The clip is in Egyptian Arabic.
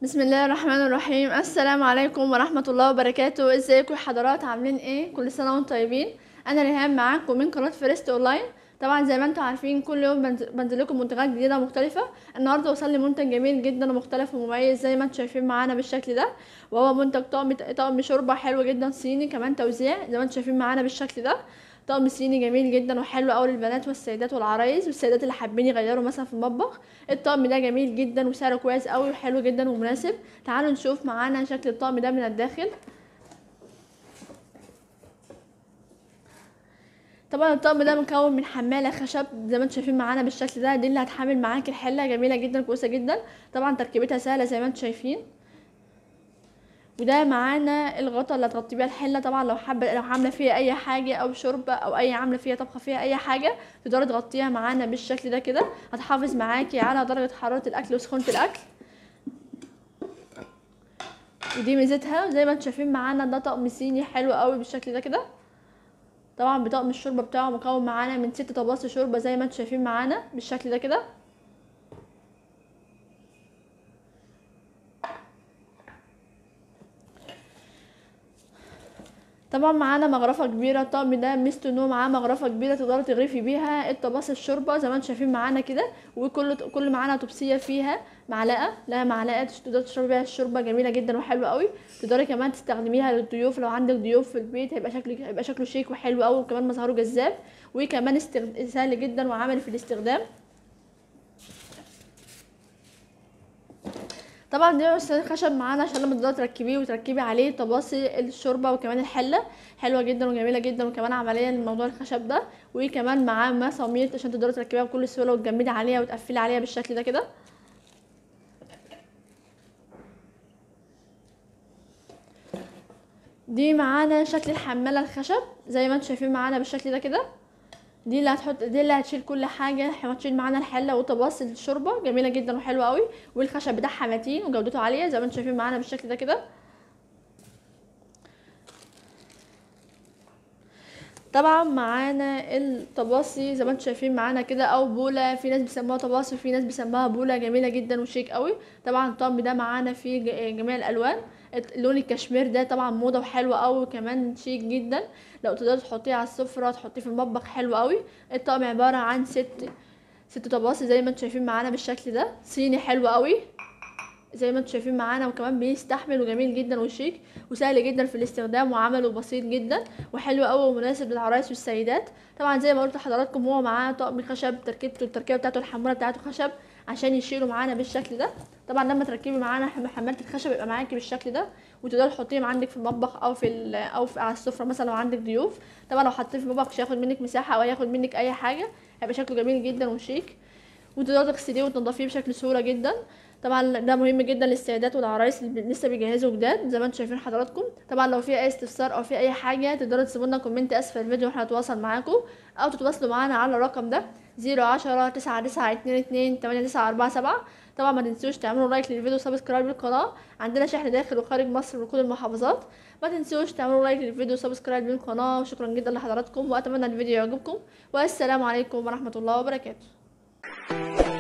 بسم الله الرحمن الرحيم السلام عليكم ورحمة الله وبركاته ازيكم يا حضرات عاملين ايه كل سنة وانتم طيبين انا ريهام معاكم من قناة فيرست اونلاين طبعا زي ما انتم عارفين كل يوم بنز- بنزل لكم منتجات جديدة مختلفة النهاردة وصل لي منتج جميل جدا ومختلف ومميز زي ما انتم شايفين معانا بالشكل ده وهو منتج طقم طقم شوربة حلو جدا صيني كمان توزيع زي ما انتم شايفين معانا بالشكل ده طقم صيني جميل جدا وحلو قوي للبنات والسيدات والعرايس والسيدات اللي حابين يغيروا مثلا في المطبخ الطقم ده جميل جدا وسعره كويس قوي وحلو جدا ومناسب تعالوا نشوف معانا شكل الطقم ده من الداخل طبعا الطقم ده مكون من حماله خشب زي ما انتم شايفين معانا بالشكل ده دي اللي هتحمل معاك الحله جميله جدا كويسه جدا طبعا تركيبتها سهله زي ما انتم شايفين وده معانا الغطا اللي هتغطي بيها الحله طبعا لو حابه لو عامله فيها اي حاجه او شوربه او اي عامله فيها طبخه فيها اي حاجه تقدري تغطيها معانا بالشكل ده كده هتحافظ معاكي على درجه حراره الاكل وسخونه الاكل ودي ميزتها زي ما انتم شايفين معانا ده طقم صيني حلو قوي بالشكل ده كده طبعا بطقم الشوربه بتاعه مكون معانا من ست طباس شوربه زي ما انتم شايفين معانا بالشكل ده كده طبعا معانا مغرفة كبيرة الطقم ده ميزته ان هو معاه مغرفة كبيرة تقدري تغرفي بيها الطباس الشوربة زي ما انتم شايفين معانا كده وكل كل معانا طبسية فيها معلقة لها معلقة تقدري تشربي بيها الشوربة جميلة جدا وحلوة قوي تقدري كمان تستخدميها للضيوف لو عندك ضيوف في البيت هيبقى شكله هيبقى شكله شيك وحلو قوي وكمان مظهره جذاب وكمان استغ... سهل جدا وعملي في الاستخدام طبعا دي بس خشب معانا عشان لما تقدري تركبيه وتركبي عليه طباسي الشوربه وكمان الحله حلوه جدا وجميله جدا وكمان عمليه لموضوع الخشب ده وكمان معاه مسامير عشان تقدري تركبيها بكل سهوله وتجمدي عليها وتقفلي عليها بالشكل ده كده دي معانا شكل الحماله الخشب زي ما انتم شايفين معانا بالشكل ده كده دي اللي هتحط دي اللي هتشيل كل حاجه هتشيل معانا الحله وطباس الشوربه جميله جدا وحلوه قوي والخشب بتاعها متين وجودته عاليه زي ما انتم شايفين معانا بالشكل ده كده طبعا معانا الطباسي زي ما انتم شايفين معانا كده او بوله في ناس بيسموها طباسي وفي ناس بيسموها بوله جميله جدا وشيك قوي طبعا الطقم ده معانا فيه ج- جميع الالوان لون الكشمير ده طبعا موضه وحلو قوي وكمان شيك جدا لو تقدري تحطيه على السفره تحطيه في المطبخ حلو قوي الطقم عباره عن ست ست طباسي زي ما انتم شايفين معانا بالشكل ده صيني حلو قوي زي ما انتم شايفين معانا وكمان بيستحمل وجميل جدا وشيك وسهل جدا في الاستخدام وعمله بسيط جدا وحلو قوي ومناسب للعرايس والسيدات طبعا زي ما قلت لحضراتكم هو معاه طقم خشب تركيبته التركيبه بتاعته الحموله بتاعته خشب عشان يشيله معانا بالشكل ده طبعا لما تركبي معانا حم- حماله الخشب يبقى معاكي بالشكل ده وتقدري تحطيه عندك في المطبخ او في ال- او في على السفره مثلا لو عندك ضيوف طبعا لو حطيه في المطبخ مش هياخد منك مساحه او هياخد منك اي حاجه هيبقى شكله جميل جدا وشيك وتقدري تغسليه وتنضفيه بشكل سهوله جدا طبعا ده مهم جدا للسيدات والعرايس اللي لسه بيجهزوا جداد زي ما انتم شايفين حضراتكم طبعا لو في اي استفسار او في اي حاجه تقدروا تسيبوا لنا كومنت اسفل الفيديو واحنا نتواصل معاكم او تتواصلوا معانا على الرقم ده 010 99 22 8947 طبعا ما تنسوش تعملوا لايك للفيديو وسبسكرايب للقناه عندنا شحن داخل وخارج مصر من كل المحافظات ما تنسوش تعملوا لايك للفيديو وسبسكرايب للقناه وشكرا جدا لحضراتكم واتمنى الفيديو يعجبكم والسلام عليكم ورحمه الله وبركاته